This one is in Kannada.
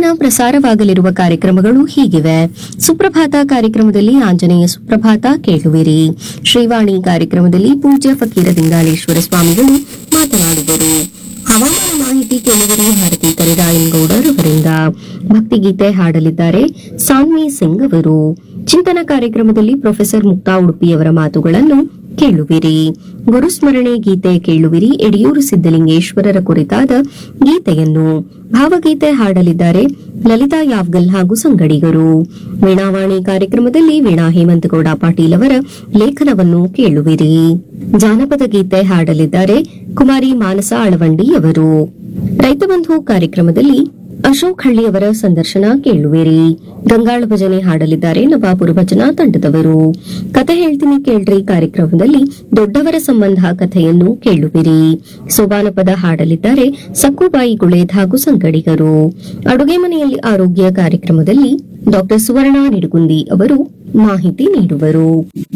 ದಿನ ಪ್ರಸಾರವಾಗಲಿರುವ ಕಾರ್ಯಕ್ರಮಗಳು ಹೀಗಿವೆ ಸುಪ್ರಭಾತ ಕಾರ್ಯಕ್ರಮದಲ್ಲಿ ಆಂಜನೇಯ ಸುಪ್ರಭಾತ ಕೇಳುವಿರಿ ಶ್ರೀವಾಣಿ ಕಾರ್ಯಕ್ರಮದಲ್ಲಿ ಪೂಜ್ಯ ಫಕೀರ ಲಿಂಗಾಲೇಶ್ವರ ಸ್ವಾಮಿಗಳು ಮಾತನಾಡುವರು ಹವಾಮಾನ ಮಾಹಿತಿ ಕೇಳುವಿರಿ ಭಾರತಿ ಕರಿರಾಯನಗೌಡರ್ ಅವರಿಂದ ಭಕ್ತಿಗೀತೆ ಹಾಡಲಿದ್ದಾರೆ ಸಾನ್ವಿ ಸಿಂಗ್ ಅವರು ಚಿಂತನ ಕಾರ್ಯಕ್ರಮದಲ್ಲಿ ಪ್ರೊಫೆಸರ್ ಮುಕ್ತಾ ಉಡುಪಿಯವರ ಮಾತುಗಳನ್ನು ಕೇಳುವಿರಿ ಗುರುಸ್ಮರಣೆ ಗೀತೆ ಕೇಳುವಿರಿ ಯಡಿಯೂರು ಸಿದ್ದಲಿಂಗೇಶ್ವರರ ಕುರಿತಾದ ಗೀತೆಯನ್ನು ಭಾವಗೀತೆ ಹಾಡಲಿದ್ದಾರೆ ಲಲಿತಾ ಯಾವ್ಗಲ್ ಹಾಗೂ ಸಂಗಡಿಗರು ವೀಣಾವಾಣಿ ಕಾರ್ಯಕ್ರಮದಲ್ಲಿ ವೀಣಾ ಹೇಮಂತಗೌಡ ಪಾಟೀಲ್ ಅವರ ಲೇಖನವನ್ನು ಕೇಳುವಿರಿ ಜಾನಪದ ಗೀತೆ ಹಾಡಲಿದ್ದಾರೆ ಕುಮಾರಿ ಮಾನಸ ಅಳವಂಡಿ ಅವರು ರೈತ ಬಂಧು ಕಾರ್ಯಕ್ರಮದಲ್ಲಿ ಅಶೋಕ್ ಹಳ್ಳಿಯವರ ಸಂದರ್ಶನ ಕೇಳುವಿರಿ ಗಂಗಾಳ ಭಜನೆ ಹಾಡಲಿದ್ದಾರೆ ನವಾಪುರ ಭಜನಾ ತಂಡದವರು ಕತೆ ಹೇಳ್ತೀನಿ ಕೇಳ್ರಿ ಕಾರ್ಯಕ್ರಮದಲ್ಲಿ ದೊಡ್ಡವರ ಸಂಬಂಧ ಕಥೆಯನ್ನು ಕೇಳುವಿರಿ ಸೋಬಾನ ಪದ ಹಾಡಲಿದ್ದಾರೆ ಸಕ್ಕುಬಾಯಿ ಗುಳೇದ್ ಹಾಗೂ ಸಂಗಡಿಗರು ಅಡುಗೆ ಮನೆಯಲ್ಲಿ ಆರೋಗ್ಯ ಕಾರ್ಯಕ್ರಮದಲ್ಲಿ ಡಾಕ್ಟರ್ ಸುವರ್ಣ ನಿಡುಗುಂದಿ ಅವರು ಮಾಹಿತಿ ನೀಡುವರು